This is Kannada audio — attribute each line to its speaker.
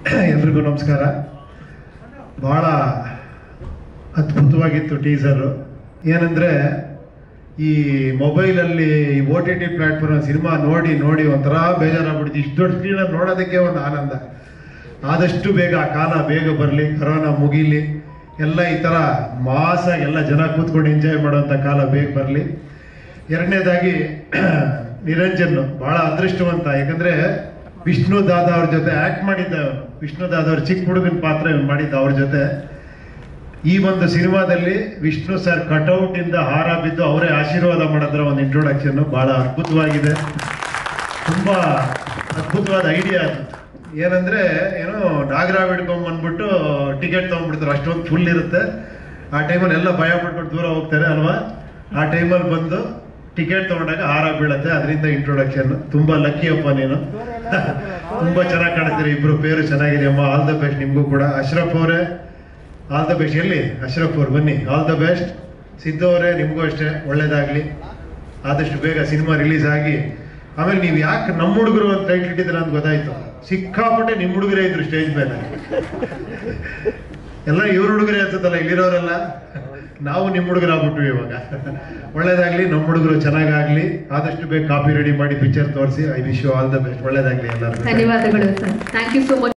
Speaker 1: ಎಲ್ರಿಗೂ ನಮಸ್ಕಾರ ಭಾಳ ಅದ್ಭುತವಾಗಿತ್ತು ಟೀಸರು ಏನಂದರೆ ಈ ಮೊಬೈಲಲ್ಲಿ ಈ O T T platform cinema ನೋಡಿ ನೋಡಿ ಒಂಥರ ಬೇಜಾರಾಗ್ಬಿಡ್ತು ಇಷ್ಟು ದೊಡ್ಡ ಸ್ಕ್ರೀನಲ್ಲಿ ನೋಡೋದಕ್ಕೆ ಒಂದು ಆನಂದ ಆದಷ್ಟು ಬೇಗ ಆ ಕಾಲ ಬೇಗ ಬರಲಿ ಕರೋನಾ ಮುಗೀಲಿ ಎಲ್ಲ ಈ ಥರ ಮಾಸಾಗಿ ಎಲ್ಲ ಜನ ಕೂತ್ಕೊಂಡು ಎಂಜಾಯ್ ಮಾಡೋಂಥ ಕಾಲ ಬೇಗ ಬರಲಿ ಎರಡನೇದಾಗಿ ನಿರಂಜನ್ ಬಹಳ ಅದೃಷ್ಟವಂತ ಯಾಕಂದ್ರೆ ವಿಷ್ಣು ದಾದ ಅವ್ರ ಜೊತೆ ಆಕ್ಟ್ ಮಾಡಿದ್ದ ಅವ್ನು. ವಿಷ್ಣು ದಾದ ಅವ್ರ ಚಿಕ್ಕ ಹುಡುಗನ ಪಾತ್ರ ಇವ್ನು ಮಾಡಿದ್ದ ಅವ್ರ ಜೊತೆ ಈ ಒಂದು ಸಿನಿಮಾದಲ್ಲಿ ವಿಷ್ಣು ಸರ್ ಕಟೌಟ್ ಇಂದ ಹಾರ ಬಿದ್ದು ಅವರೇ ಆಶೀರ್ವಾದ ಮಾಡಿದ್ರ ಒಂದು ಇಂಟ್ರೊಡಕ್ಷನ್ ಬಹಳ ಅದ್ಭುತವಾಗಿದೆ ತುಂಬಾ ಅದ್ಭುತವಾದ ಐಡಿಯಾ ಅದು ಏನಂದ್ರೆ ಏನೋ ನಾಗರಾವ್ ಹಿಡ್ಕೊಂಡ್ ಬಂದ್ಬಿಟ್ಟು ಟಿಕೆಟ್ ತಗೊಂಡ್ಬಿಡ್ತಾರೆ ಅಷ್ಟೊಂದು ಫುಲ್ ಇರುತ್ತೆ ಆ ಟೈಮಲ್ಲಿ ಎಲ್ಲ ಭಯ ಪಟ್ಕೊಂಡು ದೂರ ಹೋಗ್ತಾರೆ ಅಲ್ವಾ ಆ ಟೈಮಲ್ಲಿ ಬಂದು ಟಿಕೆಟ್ ತಗೊಂಡಾಗ ಹಾರ ಬೀಳತ್ತೆ ಅದರಿಂದ ಇಂಟ್ರೊಡಕ್ಷನ್ ತುಂಬಾ ಲಕ್ಕಿ ಅಪ್ಪ ನೀನು ತುಂಬಾ ಚೆನ್ನಾಗಿ ಕಾಣಿಸ್ತೀರಿ ಇಬ್ರು ಪೇರು ಚೆನ್ನಾಗಿದೆ ಅಮ್ಮ ಆಲ್ ದ ಬೆಸ್ಟ್ ನಿಮ್ಗೂ ಕೂಡ ಅಶ್ರಫ್ ಅವರೇ ಆಲ್ ದ ಬೆಸ್ಟ್ ಎಲ್ಲಿ ಅಶ್ರಫ್ ಅವ್ರು ಬನ್ನಿ ಆಲ್ ದ ಬೆಸ್ಟ್ ಸಿದ್ದು ಅವರೇ ನಿಮಗೂ ಅಷ್ಟೇ ಒಳ್ಳೇದಾಗ್ಲಿ ಆದಷ್ಟು ಬೇಗ ಸಿನಿಮಾ ರಿಲೀಸ್ ಆಗಿ ಆಮೇಲೆ ನೀವು ಯಾಕೆ ನಮ್ಮ ಹುಡುಗರು ಅಂತ ಟೈಟ್ಲ್ ಇಟ್ಟಿದ್ದೀರ ಅಂತ ಗೊತ್ತಾಯ್ತು ಸಿಕ್ಕಾಪಟ್ಟೆ ನಿಮ್ಮ ಹುಡುಗರೇ ಇದ್ರು ಸ್ಟೇಜ್ ಮೇಲೆ ಎಲ್ಲ ಇವ್ರ ಹುಡುಗರೇ ಅನ್ಸುತ್ತಲ್ಲ ಇಲ್ಲಿರೋರೆಲ್ಲ ನಾವು ನಿಮ್ಮ ಹುಡುಗರಾಗ್ಬಿಟ್ವಿ ಇವಾಗ ಒಳ್ಳೇದಾಗ್ಲಿ ನಮ್ಮ ಹುಡುಗರು ಚೆನ್ನಾಗಾಗ್ಲಿ ಆದಷ್ಟು ಬೇಗ ಕಾಪಿ ರೆಡಿ ಮಾಡಿ ಪಿಕ್ಚರ್ ತೋರಿಸಿ I wish you all the best ಒಳ್ಳೇದಾಗ್ಲಿ ಎಲ್ಲರಿಗೂ
Speaker 2: ಧನ್ಯವಾದಗಳು sir thank you so much